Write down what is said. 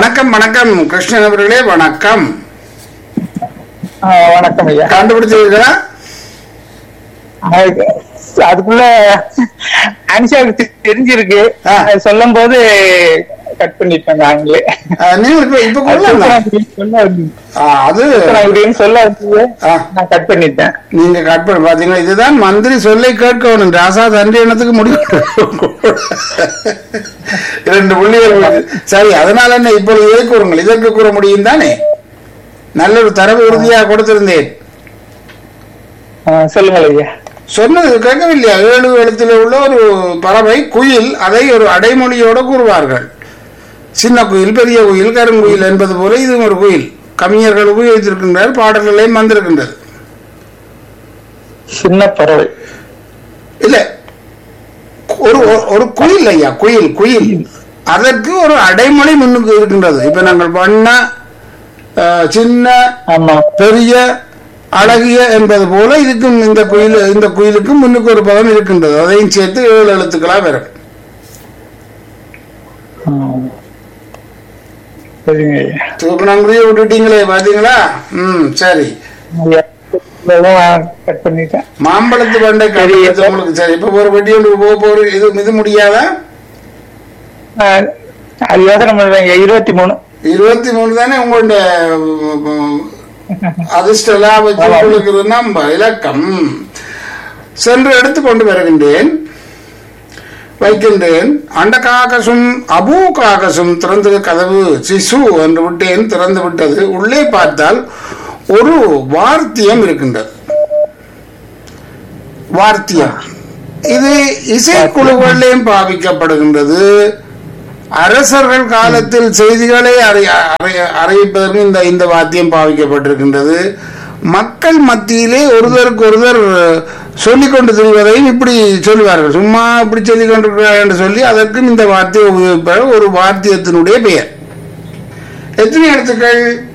வணக்கம் வணக்கம் கிருஷ்ணன் அவர்களே வணக்கம் ஆ, வணக்கம் ஐயா கண்டுபிடிச்சிருக்கா அதுக்கு- அதுக்குள்ள அனிஷாவுக்கு தெரிஞ்சிருக்கு ஆ. சொல்லும் போது கட் பண்ணிட்டாங்க அவங்களே நீங்க இப்ப இப்ப அது கொள்ளலாம் சொல்ல வந்து- ஆ, அது நான் இப்படின்னு சொல்ல வந்து ஆ. நான் கட் பண்ணிட்டேன் நீங்க கட் பண்ண பாத்தீங்களா இதுதான் மந்திரி சொல்லை கேட்கணும் ராசா தண்டி எண்ணத்துக்கு முடிவு இரண்டு புள்ளிகள் சரி அதனால என்ன இப்பொழுது இதை கூறுங்கள் இதற்கு கூற முடியும் தானே நல்ல ஒரு தரவு உறுதியாக கொடுத்திருந்தேன் ஆ, சொல்லுங்கள் ஐயா சொன்னது கேட்கவில்லையா ஏழு எழுத்தில் உள்ள ஒரு பறவை குயில் அதை ஒரு அடைமொழியோடு கூறுவார்கள் சின்ன குயில் பெரிய குயில் கருங்குயில் என்பது போல இதுவும் ஒரு குயில் கவிஞர்கள் உபயோகித்திருக்கின்றார் பாடல்களையும் வந்திருக்கின்றது சின்ன பறவை இல்ல ஒரு ஒரு- ஒரு குயில் ஐயா குயில் குயில் அதற்கு ஒரு அடைமொழி முன்னுக்கு இருக்கின்றது இப்ப நாங்கள் பண்ண அஹ், சின்ன ஆமா பெரிய அழகிய என்பது போல இதுக்கும் இந்த குயில் இந்த குயிலுக்கும் முன்னுக்கு ஒரு பதம் இருக்கின்றது அதையும் சேர்த்து ஏழு எழுத்துக்களா வரும் ஆ. சரிங்க ஐயா தூக்கணங்குடியை விட்டுட்டீங்களே பாத்தீங்களா ம் சரி ஐயா, கட் பண்ணிட்டேன் மாம்பழத்து பண்டை கண்டுபிடிச்ச உங்களுக்கு சரி இப்ப ஒரு வெட்டி ஒன்று போக போற இது இது முடியாதா ஆ, அது யோசனை பண்றேங்க இருபத்தி மூணு இருபத்தி மூணு தானே உங்களுடைய அதிர்ஷ்ட லாபத்தை கொடுக்கிறது நம்ம இலக்கம் சென்று எடுத்துக்கொண்டு வருகின்றேன் வைக்கின்றேன் அண்ட காகசும் அபூ காகசும் திறந்தது கதவு சிசு என்று விட்டேன் திறந்து விட்டது உள்ளே பார்த்தால் ஒரு வார்த்தியம் இருக்கின்றது வார்த்தியம் இது இசைக்குழுகளிலும் பாவிக்கப்படுகின்றது அரசர்கள் காலத்தில் செய்திகளை அறி- அறி- அறிவிப்பதற்கு இந்த இந்த வாத்தியம் பாவிக்கப்பட்டிருக்கின்றது மக்கள் மத்தியிலே ஒருவருக்கு ஒருவர் சொல்லிக் கொண்டு திரிவதையும் இப்படி சொல்லுவார்கள் சும்மா இப்படி சொல்லிக் கொண்டிருக்கிறார் என்று சொல்லி அதற்கும் இந்த வார்த்தையை உபயோகிப்பார் ஒரு வாத்தியத்தினுடைய பெயர் எத்தனை எழுத்துக்கள்